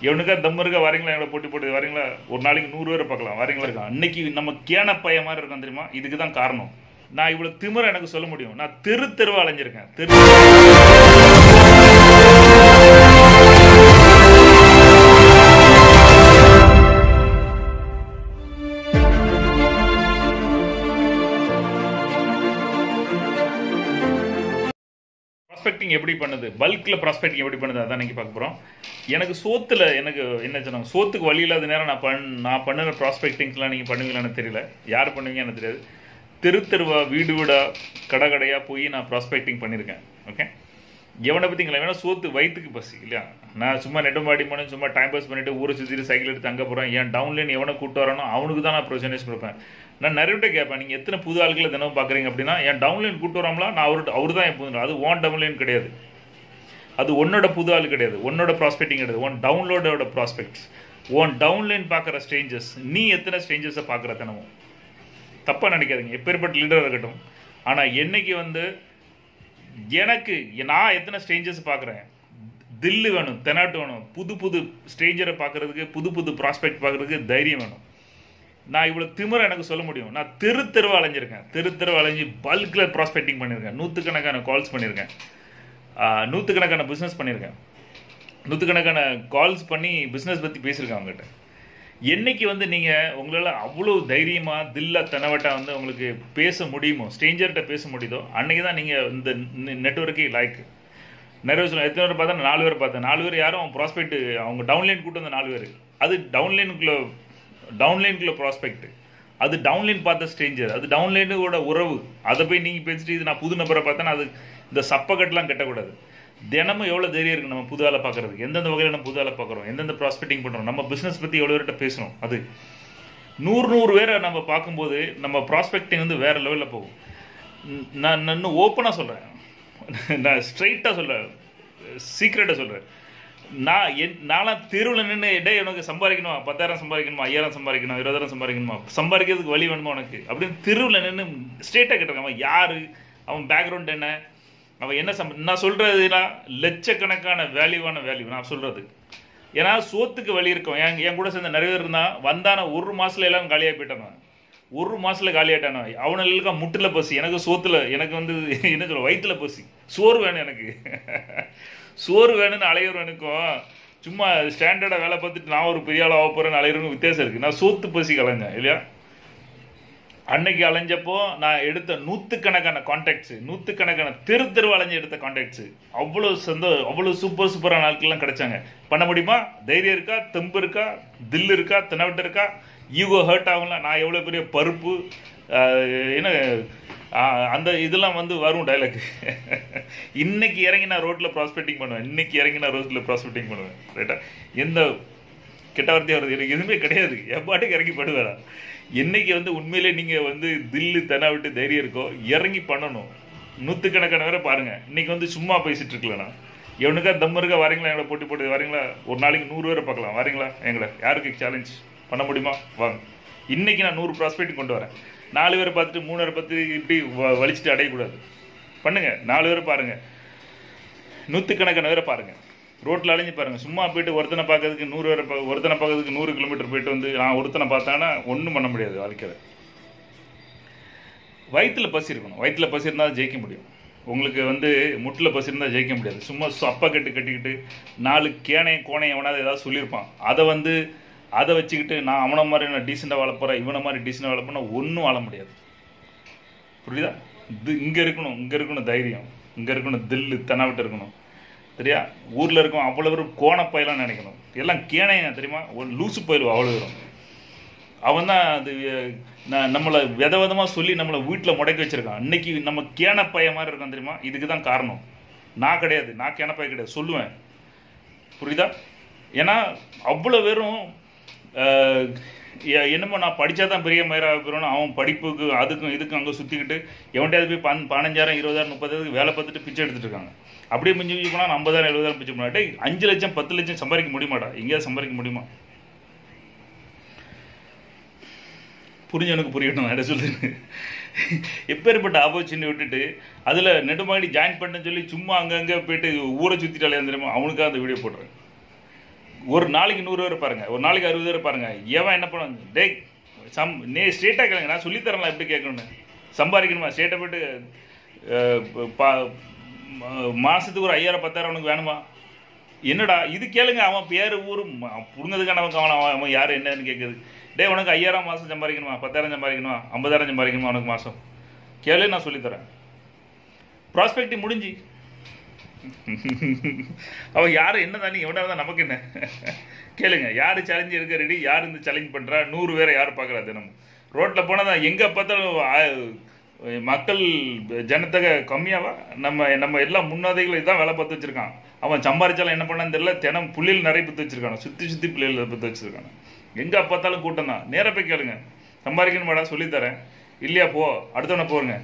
எவனுக்கா தம் இருக்கா வரீங்களா எங்களை போட்டி போட்டு வரீங்களா ஒரு நாளைக்கு நூறு பேரை பார்க்கலாம் வரீங்களா இருக்கா அன்னைக்கு நம்ம கேன பைய மாதிரி இருக்கோம் தெரியுமா இதுக்கு தான் காரணம் நான் இவ்வளவு திமிர எனக்கு சொல்ல முடியும் நான் தெரு தெருவா அலைஞ்சிருக்கேன் தெரு ப்ராஸ்பெக்டிங் எப்படி பண்ணுது பல்கில் ப்ராஸ்பெக்டிங் எப்படி பண்ணுது அதான் இன்னைக்கு பார்க்க போகிறோம் எனக்கு சோத்துல எனக்கு என்ன சொன்னாங்க சோத்துக்கு வழி இல்லாத நேரம் நான் பண் நான் பண்ணுற ப்ராஸ்பெக்டிங்ஸ்லாம் நீங்கள் பண்ணுவீங்களான்னு தெரியல யார் பண்ணுவீங்க எனக்கு தெரியாது தெரு தெருவா வீடு வீடா கடை கடையா போய் நான் ப்ராஸ்பெக்டிங் பண்ணியிருக்கேன் ஓகே எவனை பற்றிங்களா வேணா சோத்து வயிற்றுக்கு பசி இல்லையா நான் சும்மா நெடுமாடி போனேன் சும்மா டைம் பாஸ் பண்ணிட்டு ஊரை சுற்றிட்டு சைக்கிள் எடுத்து அங்கே போகிறேன் என் டவுன்லைன் எவனை கூப்பிட்டு வரணும் அவனுக்கு தான் நான் ப்ரொசனேஜ் கொடுப்பேன் நான் நிறைய பேர் கேட்பேன் நீங்கள் எத்தனை புது ஆட்களை தினம் பார்க்குறீங்க அப்படின்னா என் டவுன்லைன் கூப்பிட்டு வரோம்ல நான் அவரு அவர் தான் என் புது அது ஓன் டவுன்லைன் கிடையாது அது உன்னோட புது ஆள் கிடையாது உன்னோட ப்ராஸ்பெக்டிங் கிடையாது ஒன் டவுன்லோடோட ப்ராஸ்பெக்ட்ஸ் உன் டவுன்லைன் பார்க்குற ஸ்ட்ரேஞ்சர்ஸ் நீ எத்தனை ஸ்ட்ரேஞ்சர்ஸை பார்க்குற தினமும் தப்பாக நினைக்காதீங்க எப்பேற்பட்ட லீடர் இருக்கட்டும் ஆனால் என்னைக்கு வந்து எனக்கு நான் எத்தனை ஸ்ட்ரேஞ்சர்ஸ் பார்க்குறேன் தில்லு வேணும் தெனாட்டு வேணும் புது புது ஸ்ட்ரேஞ்சரை பார்க்குறதுக்கு புது புது ப்ராஸ்பெக்ட் பார்க்குறதுக்கு தைரியம் வேணும் நான் இவ்வளோ திமிர எனக்கு சொல்ல முடியும் நான் தெரு தெருவா அலைஞ்சிருக்கேன் தெரு தெருவா அலைஞ்சு பல்கில் ப்ராஸ்பெக்டிங் பண்ணியிருக்கேன் நூற்றுக்கணக்கான கால்ஸ் பண்ணியிருக்கேன் ஆஹ் நூற்றுக்கணக்கான பிஸ்னஸ் பண்ணியிருக்கேன் நூற்றுக்கணக்கான கால்ஸ் பண்ணி பிஸ்னஸ் பற்றி பேசியிருக்கேன் அவங்ககிட்ட என்னைக்கு வந்து நீங்கள் உங்களால் அவ்வளோ தைரியமாக தில்லா தெனவட்டா வந்து உங்களுக்கு பேச முடியுமோ ஸ்ட்ரேஞ்சர்கிட்ட பேச முடியுதோ அன்னைக்கு தான் நீங்கள் இந்த நெட்ஒர்க்கே லைக் நிறைய சொல்ல எத்தனை பேர் பார்த்தா நாலு பேர் பார்த்தேன் நாலு பேர் யாரும் ப்ராஸ்பெக்ட் அவங்க டவுன்லைன் கூட்டு வந்த நாலு பேர் அது டவுன்லைனுக்குள்ள டவுன்லைனுக்குள்ள ப்ராஸ்பெக்ட் அது டவுன்லைன் பார்த்த ஸ்ட்ரேஞ்சர் அது டவுன்லைனோட உறவு அதை போய் நீங்கள் பேசிட்டு இது நான் புது நபரை பார்த்தேன்னா அது இந்த சப்பக்கட்டெலாம் கட்டக்கூடாது தினமும் எவ்வளோ தைரியம் இருக்குது நம்ம புது ஆளை பார்க்குறதுக்கு எந்தெந்த வகையில் நம்ம புது ஆளை பார்க்குறோம் எந்தெந்த ப்ராஸ்பெக்டிங் பண்ணுறோம் நம்ம பிஸ்னஸ் பற்றி எவ்வளோ பேர்கிட்ட பேசணும் அது நூறு நூறு பேரை நம்ம பார்க்கும்போது நம்ம ப்ராஸ்பெக்டிங் வந்து வேறு லெவலில் போகும் ந- நான் நான் இன்னும் ஓப்பனாக சொல்கிறேன் நான் ஸ்ட்ரைட்டாக சொல்கிறேன் சீக்ரெட்டாக சொல்கிறேன் நான் என் நான்லாம் தெருவில் நின்று டே உனக்கு சம்பாதிக்கணுமா பத்தாயிரம் சம்பாதிக்கணுமா ஐயாயிரம் சம்பாதிக்கணும் இருபதாயிரம் சம்பாதிக்கணுமா சம்பாதிக்கிறதுக்கு வழி வேணுமா உனக்கு அப்படின்னு தெருவில் நின்று ஸ்ட்ரெயிட்டாக கேட்டிருக்கான் அவன் யார் அவன் பேக்ரவுண்ட் என்ன அவன் என்ன சம்ப நான் சொல்கிறதுனா லட்சக்கணக்கான வேல்யூவான வேல்யூ நான் சொல்கிறது ஏன்னா சோத்துக்கு வழி இருக்கும் என் என் கூட சேர்ந்த நிறைய பேர் இருந்தான் வந்தான ஒரு மாசத்துல எல்லாம் காலியாக போயிட்டான் அவன். ஒரு மாசத்துல காலியாட்டான அவனுக்கு முட்டுல பசி எனக்கு சோத்துல எனக்கு வந்து என்ன சொல்ல வயிற்றுல பசி சோறு வேணும் எனக்கு சோறு வேணும்னு அலையிறவனுக்கும் சும்மா ஸ்டாண்டர்டாக வேலை பார்த்துட்டு நான் ஒரு பெரிய ஆள் ஆக போகிறேன்னு அலையிறவனுக்கும் வித்தியாசம் இருக்குது நான் சோத்து பசி கலைஞ்சேன் இல்லையா அன்னைக்கு அலைஞ்சப்போ நான் எடுத்த நூற்றுக்கணக்கான கான்டாக்ட்ஸ் நூற்றுக்கணக்கான தெரு தெரு அலைஞ்சு எடுத்த கான்டாக்ட்ஸ் அவ்வளோ சந்தோ அவ்வளோ சூப்பர் சூப்பரான ஆட்கள்லாம் கிடைச்சாங்க பண்ண முடியுமா தைரியம் இருக்கா தெம்பு இருக்கா தில் இருக்கா தினவட்டு இருக்கா ஈகோ ஹர்ட் ஆகும்ல நான் எவ்வளோ பெரிய பருப்பு ஆஹ், என்ன ஆஹ், அந்த இதெல்லாம் வந்து வரும் டைலாக் இன்னைக்கு இறங்கி நான் ரோட்டில் ப்ராஸ்பெக்டிங் பண்ணுவேன் இன்னைக்கு இறங்கி நான் ரோட்டில் ப்ராஸ்பெக்டிங் பண்ணுவேன் ரைட்டா எந்த கெட்ட வார்த்தையாக வருது எனக்கு எதுவுமே கிடையாது என் பாட்டுக்கு இறங்கி படுவேடா என்னைக்கு வந்து உண்மையிலே நீங்கள் வந்து தில்லு தெனா விட்டு தைரியம் இருக்கோ இறங்கி பண்ணணும் நூற்றுக்கணக்கான பேரை பாருங்க இன்னைக்கு வந்து சும்மா பேசிட்டு இருக்கலண்ணா எவனுக்கா தம் இருக்கா வரீங்களா எங்களை போட்டி போட்டு வரீங்களா ஒரு நாளைக்கு நூறு பேரை பார்க்கலாம் வரீங்களா எங்களை யாருக்கு சேலஞ்ச் பண்ண முடியுமா வாங்க இன்னைக்கு நான் நூறு ப்ராஸ்பெக்ட் கொண்டு வரேன் நாலு பேரை பார்த்துட்டு மூணு பேரை பார்த்து இப்படி வ- வலிச்சுட்டு அடையக்கூடாது பண்ணுங்க நாலு பேரை பாருங்க நூற்றுக்கணக்கான பேரை பாருங்க ரோட்டில் அலைஞ்சு பாருங்க சும்மா போயிட்டு ஒருத்தனை பார்க்கறதுக்கு நூறு பேரை பா- ஒருத்தனை பார்க்கறதுக்கு நூறு கிலோமீட்டர் போயிட்டு வந்து நான் ஒருத்தனை பார்த்தானா ஒன்றும் பண்ண முடியாது வாழ்க்கையில் வயிற்றுல பசி இருக்கணும் வயிற்றுல பசி இருந்தால் தான் ஜெயிக்க முடியும் உங்களுக்கு வந்து முட்டில் பசி இருந்தால் ஜெயிக்க முடியாது சும்மா சப்பா கட்டு கட்டிக்கிட்டு நாலு கேனை கோனை எவனாவது ஏதாவது சொல்லியிருப்பான் அதை வந்து அதை வச்சுக்கிட்டு நான் அவனை மாதிரி நான் டீசெண்டாக வாழ போகிறேன் இவனை மாதிரி டீசெண்டாக வாழ போனால் ஒன்றும் வாழ முடியாது புரியுதா இது இங்கே இருக்கணும் இங்கே இருக்கணும் தைரியம் இங்கே இருக்கணும் தில்லு தெனாவிட்டு இருக்கணும் சரியா ஊரில் இருக்கும் அவ்வளோ பேரும் கோணப்பயலாம் நினைக்கணும் எல்லாம் கேனைங்க தெரியுமா ஒரு லூசு பயிலுவா அவ்வளோ தூரம் அவன் தான் அது அஹ், ந- நம்மளை வித விதமாக சொல்லி நம்மளை வீட்டில் முடக்கி வச்சிருக்கான் இன்னைக்கு நம்ம கேனப்பைய மாதிரி இருக்கான் தெரியுமா இதுக்கு தான் காரணம் நான் கிடையாது நான் கேனப்பைய கிடையாது சொல்லுவேன் புரியுதா ஏன்னா அவ்வளோ பேரும் அஹ், எ- என்னமோ நான் படித்தா தான் பெரிய மயிராக போகிறோன்னு அவன் படிப்புக்கு அதுக்கும் இதுக்கும் அங்கே சுற்றிக்கிட்டு எவன்டையாவது போய் பன் பதினஞ்சாயிரம் இருபதாயிரம் முப்பதாயிரம் வேலை பார்த்துட்டு பிச்சை எடுத்துட்டு இருக்காங்க அப்படியே மிஞ்சி மிஞ்சி போனால் ஐம்பதாயிரம் எழுபதாயிரம் பிச்சை பண்ணா டேய் அஞ்சு லட்சம் பத்து லட்சம் சம்பாதிக்க முடியுமாடா எங்கேயாவது சம்பாதிக்க முடியுமா புரிஞ்சவனுக்கு புரியட்டும் என்ன சொல்லுது எப்பேற்பட்ட ஆப்பர்ச்சுனிட்டி விட்டுட்டு அதில் நெடுமாடி ஜாயின் பண்ண சொல்லி சும்மா அங்கங்கே போயிட்டு ஊரை சுற்றிட்டாலே தெரியுமா அவனுக்காக அந்த வீடியோ போடுறேன் ஒரு நாளைக்கு நூறு பேர் பாருங்க ஒரு நாளைக்கு அறுபது பேர் பாருங்க எவன் என்ன பண்ணுவாங்க டேய் சம் நே ஸ்ட்ரெயிட்டாக கேளுங்க நான் சொல்லித்தரலாம் எப்படி கேட்கணும்னு சம்பாதிக்கணுமா ஸ்ட்ரெயிட்டாக போயிட்டு அஹ், பா- மா- மாசத்துக்கு ஒரு ஐயாயிரம் பத்தாயிரம் உனக்கு வேணுமா என்னடா இது கேளுங்க அவன் பேர் ஊர் புடுங்கிறதுக்கான அவன் அவன் அவன் யார் என்னன்னு கேட்குது டேய் உனக்கு ஐயாயிரம் மாதம் சம்பாதிக்கணுமா பத்தாயிரம் சம்பாதிக்கணுமா ஐம்பதாயிரம் சம்பாதிக்கணுமா உனக்கு மாதம் கேளு நான் சொல்லித்தரேன் ப்ராஸ்பெக்டிவ் முடிஞ்சு அவன் யார் என்ன தானே எவனா தான் நமக்கு என்ன கேளுங்க யார் சேலஞ்சு எடுக்க ரெடி யார் இந்த சேலஞ்ச் பண்றா நூறு பேரை யார் பார்க்குறா தினம் ரோட்டில் போனால் தான் எங்கே பார்த்தாலும் ஆ- மக்கள் ஜனத்தொகை கம்மியாவா நம்ம நம்ம எல்லாம் முன்னாதைகள் இதான் வேலை பார்த்து வச்சிருக்கான் அவன் சம்பாரிச்சாலும் என்ன பண்ணான்னு தெரியல தினம் புள்ளியில் நிறைய பத்து வச்சிருக்கான சுற்றி சுற்றி புள்ளியில் பத்து வச்சிருக்கான எங்கே பார்த்தாலும் கூட்டம் தான் நேராக போய் கேளுங்க சம்பாதிக்கணுமாடா சொல்லித்தரேன் இல்லையா போ அடுத்தவனை போருங்க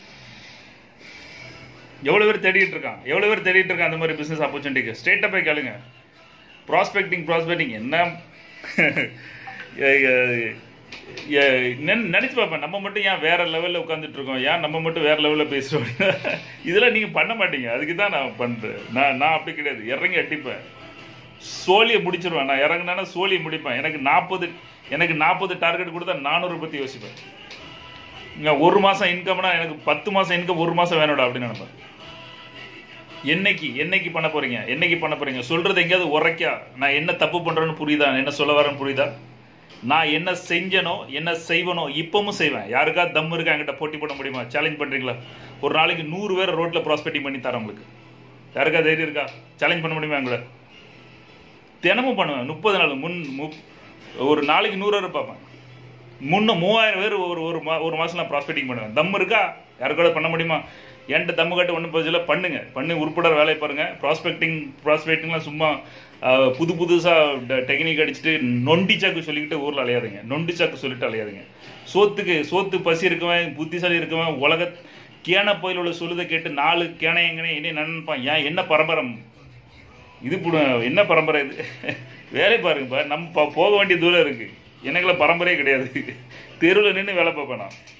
எவ்வளோ பேர் தேடிட்டு இருக்கான் எவ்வளோ பேர் தேடிட்டு இருக்கான் அந்த மாதிரி பிஸ்னஸ் ஆப்பர்ச்சுனிட்டிக்கு ஸ்ட்ரெயிட்டாக போய் கேளுங்க ப்ராஸ்பெக்டிங் ப்ராஸ்பெக்டிங் என்ன எ- எ- எ- நினை- நினைச்சு பார்ப்பேன் நம்ம மட்டும் ஏன் வேற லெவலில் உட்காந்துட்டு இருக்கோம் ஏன் நம்ம மட்டும் வேற லெவலில் பேசுகிறோம் இதெல்லாம் நீங்கள் பண்ண மாட்டீங்க அதுக்கு தான் நான் பண்ணுறேன் நான் நான் அப்படி கிடையாது இறங்கி அடிப்பேன் சோழியை முடிச்சிருவேன் நான் இறங்குனா சோழியை முடிப்பேன் எனக்கு நாற்பது எனக்கு நாற்பது டார்கெட் கொடுத்தா நானூறு பற்றி யோசிப்பேன் இங்க ஒரு மாசம் இன்கம்னா எனக்கு பத்து மாசம் இன்கம் ஒரு மாசம் வேணும்டா அப்படின்னு நினைப்பேன் என்னைக்கு என்னைக்கு பண்ண போறீங்க என்னைக்கு பண்ண போறீங்க சொல்றது எங்கேயாவது உரைக்கா நான் என்ன தப்பு பண்றேன்னு புரியுதா என்ன சொல்ல வரேன்னு புரியுதா நான் என்ன செஞ்சனோ என்ன செய்வனோ இப்பவும் செய்வேன் யாருக்கா தம் இருக்கா என்கிட்ட போட்டி போட முடியுமா சேலஞ்ச் பண்றீங்களா ஒரு நாளைக்கு நூறு பேர் ரோட்ல ப்ராஸ்பெக்டிங் பண்ணி தரேன் உங்களுக்கு யாருக்கா தைரியம் இருக்கா சேலஞ்ச் பண்ண முடியுமா எங்களை தினமும் பண்ணுவேன் முப்பது நாள் முன் முப்- ஒரு நாளைக்கு நூறு பேர் பார்ப்பேன் முன்ன மூவாயிரம் பேர் ஒரு ஒரு மா ஒரு மாதம் நான் ப்ராஸ்பெக்டிங் பண்ணுவேன் தம் இருக்கா யாருக்கு கூட பண்ண முடியுமா என்கிட்ட தம்மு கட்டு ஒன்றும் பதில பண்ணுங்க பண்ணி உருப்பட வேலையை பாருங்க ப்ராஸ்பெக்டிங் ப்ராஸ்பெக்டிங்லாம் சும்மா ஆஹ், புது புதுசாக டெக்னிக் அடிச்சுட்டு நொண்டி சாக்கு சொல்லிக்கிட்டு ஊரில் அலையாதுங்க நொண்டி சாக்கு சொல்லிட்டு அலையாதுங்க சோத்துக்கு சோத்து பசி இருக்கவன் புத்திசாலி இருக்கவன் உலக கேன போயில் உள்ள சொல்லுதை கேட்டு நாலு கேனை எங்கனே இனி நினைப்பான் ஏன் என்ன பரம்பரம் இது புடு என்ன பரம்பரை இது வேலை பாருங்கப்பா நம்ம ப- போக வேண்டிய தூரம் இருக்கு எனக்குள்ள பரம்பரையே கிடையாது தெருவில் நின்று வேலை பார்ப்பேன் நான்